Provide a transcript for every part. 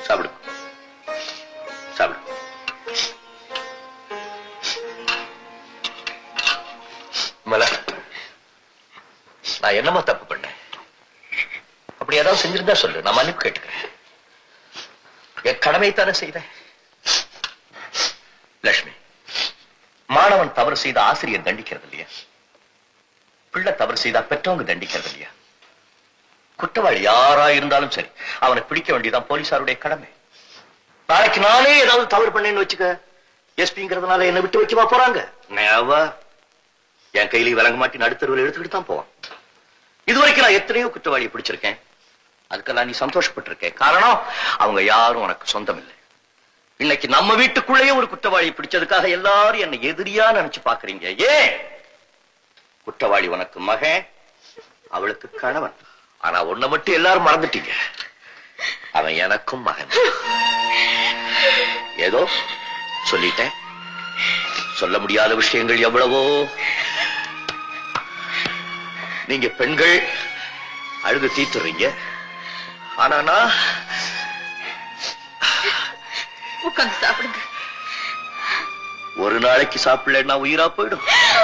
சாப்பிடு சாப்பிடு மலர் நான் என்னமோ தப்பு பண்ணேன் அப்படி ஏதாவது செஞ்சிருந்தா சொல்லு நான் மன்னிப்பு கேட்டுக்கிறேன் என் கடமை தானே செய்தேன் லட்சுமி மாணவன் தவறு செய்த ஆசிரியர் தண்டிக்கிறது இல்லையா பிள்ளை தவறு செய்தா பெற்றவங்க தண்டிக்கிறது இல்லையா குற்றவாளி யாரா இருந்தாலும் சரி அவனை பிடிக்க வேண்டியதான் போலீசாருடைய கடமை நாளைக்கு நானே ஏதாவது தவறு பண்ணேன்னு வச்சுக்க எஸ்பிங்கிறதுனால என்னை விட்டு வைக்கவா போறாங்க Never. என் கையில விளங்க மாட்டி நடுத்தருவில் எடுத்துக்கிட்டு தான் போவான் இதுவரைக்கும் நான் எத்தனையோ குற்றவாளியை பிடிச்சிருக்கேன் அதுக்கெல்லாம் நீ சந்தோஷப்பட்டிருக்கேன் காரணம் அவங்க யாரும் உனக்கு சொந்தம் இல்லை இன்னைக்கு நம்ம வீட்டுக்குள்ளேயே ஒரு குற்றவாளியை பிடிச்சதுக்காக எல்லாரும் என்னை எதிரியா நினைச்சு பாக்குறீங்க ஏன் குற்றவாளி உனக்கு மகன் அவளுக்கு கணவன் ஆனா உன்னை மட்டும் எல்லாரும் மறந்துட்டீங்க அவன் எனக்கும் மகன் ஏதோ சொல்லிட்டேன் சொல்ல முடியாத விஷயங்கள் எவ்வளவோ நீங்க பெண்கள் அழுது தீத்துறீங்க ஆனா நான் உட்கார்ந்து சாப்பிடுங்க ஒரு நாளைக்கு சாப்பிடலன்னா உயிரா போயிடும்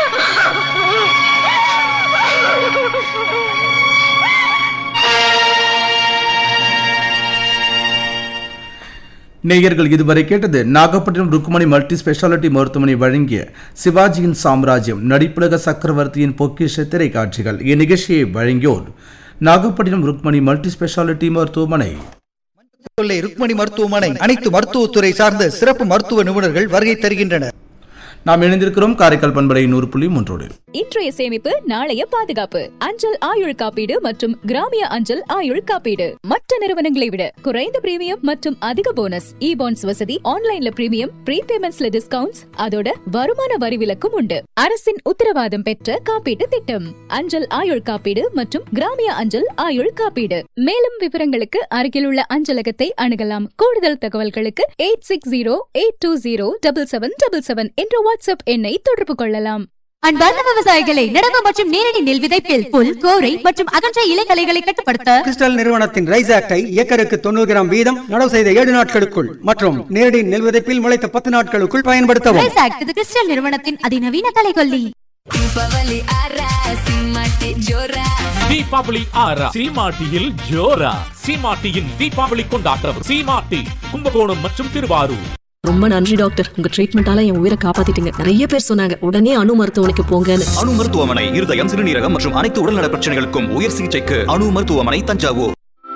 நேயர்கள் இதுவரை கேட்டது நாகப்பட்டினம் ருக்குமணி மல்டி ஸ்பெஷாலிட்டி மருத்துவமனை வழங்கிய சிவாஜியின் சாம்ராஜ்யம் நடிப்புலக சக்கரவர்த்தியின் பொக்கிஷ திரைக்காட்சிகள் இந்நிகழ்ச்சியை வழங்கியோர் நாகப்பட்டினம் ருக்மணி மல்டி ஸ்பெஷாலிட்டி மருத்துவமனை தொல்லை ருக்மணி மருத்துவமனை அனைத்து மருத்துவத்துறை சார்ந்த சிறப்பு மருத்துவ நிபுணர்கள் வருகை தருகின்றனர் நாம் இணைந்திருக்கிறோம் காரைக்கால் பண்பலை நூறு புள்ளி மூன்றோடு இன்றைய சேமிப்பு நாளைய பாதுகாப்பு அஞ்சல் ஆயுள் காப்பீடு மற்றும் கிராமிய அஞ்சல் ஆயுள் காப்பீடு மற்ற நிறுவனங்களை விட குறைந்த பிரீமியம் மற்றும் அதிக போனஸ் இ பாண்ட்ஸ் வசதி ஆன்லைன்ல பிரீமியம் ப்ரீபேமெண்ட்ஸ்ல டிஸ்கவுண்ட்ஸ் அதோட வருமான வரி விலக்கும் உண்டு அரசின் உத்தரவாதம் பெற்ற காப்பீட்டு திட்டம் அஞ்சல் ஆயுள் காப்பீடு மற்றும் கிராமிய அஞ்சல் ஆயுள் காப்பீடு மேலும் விவரங்களுக்கு அருகிலுள்ள அஞ்சலகத்தை அணுகலாம் கூடுதல் தகவல்களுக்கு eight six zero eight two zero double seven double seven என்ற வாட்ஸ்அப் எண்ணை தொடர்பு கொள்ளலாம் அன்பார்ந்த விவசாயிகளை நடவு மற்றும் நேரடி நெல் விதைப்பில் புல் கோரை மற்றும் அகன்ற இலைகளைகளை கட்டுப்படுத்த கிறிஸ்டல் நிறுவனத்தின் ரைஸ் ஆக்டை ஏக்கருக்கு தொண்ணூறு கிராம் வீதம் நடவு செய்த ஏழு நாட்களுக்குள் மற்றும் நேரடி நெல் விதைப்பில் முளைத்த பத்து நாட்களுக்குள் பயன்படுத்தவும் ரைஸ் ஆக்ட் இது கிறிஸ்டல் நிறுவனத்தின் அதிநவீன கலைகொல்லி ದೀಪಾವಳಿ ಆರ ಸಿಂಹಕ್ಕೆ ಜೋರ தீபாவளி ஆறா சீமாட்டியில் ஜோரா சீமாட்டியின் தீபாவளி கொண்டாட்டம் சீமாட்டி கும்பகோணம் மற்றும் திருவாரூர் ரொம்ப நன்றி டாக்டர் உங்க ட்ரீட்மெண்டால என் உயிரை காப்பாத்திட்டீங்க நிறைய பேர் சொன்னாங்க உடனே அணு மருத்துவமனைக்கு போங்கன்னு அணு மருத்துவமனை இருதயம் சிறுநீரகம் மற்றும் அனைத்து உடல்நல பிரச்சனைகளுக்கும் உயர் சிகிச்சைக்கு அணு மருத்துவமனை தஞ்சாவூர்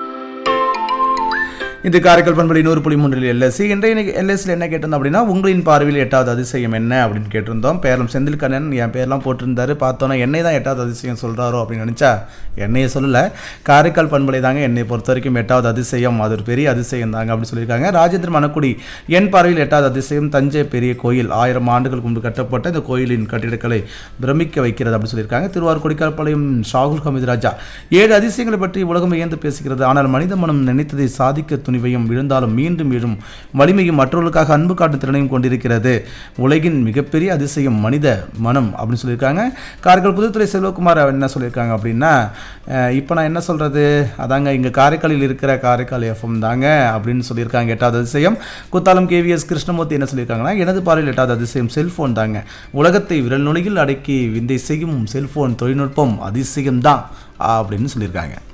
இது காரைக்கால் பண்பலை நூறு புள்ளி மூன்றில் எல்எஸ்சி இன்றைய எல்எஸ்சியில் என்ன கேட்டிருந்தோம் அப்படின்னா உங்களின் பார்வையில் எட்டாவது அதிசயம் என்ன அப்படின்னு கேட்டிருந்தோம் பேரம் செந்தில் கண்ணன் என் பேர்லாம் போட்டிருந்தாரு பார்த்தோன்னா என்னை தான் எட்டாவது அதிசயம் சொல்கிறாரோ அப்படின்னு நினச்சா என்னையை சொல்லலை காரைக்கால் பண்பலை தாங்க என்னை பொறுத்த வரைக்கும் எட்டாவது அதிசயம் அது ஒரு பெரிய அதிசயம் தாங்க அப்படின்னு சொல்லியிருக்காங்க ராஜேந்திர மணக்குடி என் பார்வையில் எட்டாவது அதிசயம் தஞ்சை பெரிய கோயில் ஆயிரம் ஆண்டுகளுக்கு முன்பு கட்டப்பட்ட இந்த கோயிலின் கட்டிடக்கலை பிரமிக்க வைக்கிறது அப்படின்னு சொல்லியிருக்காங்க திருவாரூர் கொடிக்கால்பாளையம் ஷாகுல் ஹமீது ராஜா ஏழு அதிசயங்களை பற்றி உலகம் வியந்து பேசுகிறது ஆனால் மனித மனம் நினைத்ததை சாதிக்க துணிவையும் விழுந்தாலும் மீண்டும் எழும் வலிமையும் மற்றவர்களுக்காக அன்பு காட்டும் திறனையும் கொண்டிருக்கிறது உலகின் மிகப்பெரிய அதிசயம் மனித மனம் அப்படின்னு சொல்லியிருக்காங்க காரைக்கால் புதுத்துறை செல்வகுமார் என்ன சொல்லியிருக்காங்க அப்படின்னா இப்போ நான் என்ன சொல்கிறது அதாங்க இங்கே காரைக்காலில் இருக்கிற காரைக்கால் எஃப்எம் தாங்க அப்படின்னு சொல்லியிருக்காங்க எட்டாவது அதிசயம் குத்தாலம் கேவிஎஸ் கிருஷ்ணமூர்த்தி என்ன சொல்லியிருக்காங்கன்னா எனது பார்வையில் எட்டாவது அதிசயம் செல்ஃபோன் தாங்க உலகத்தை விரல் நுனியில் அடக்கி விந்தை செய்யும் செல்ஃபோன் தொழில்நுட்பம் அதிசயம்தான் அப்படின்னு சொல்லியிருக்காங்க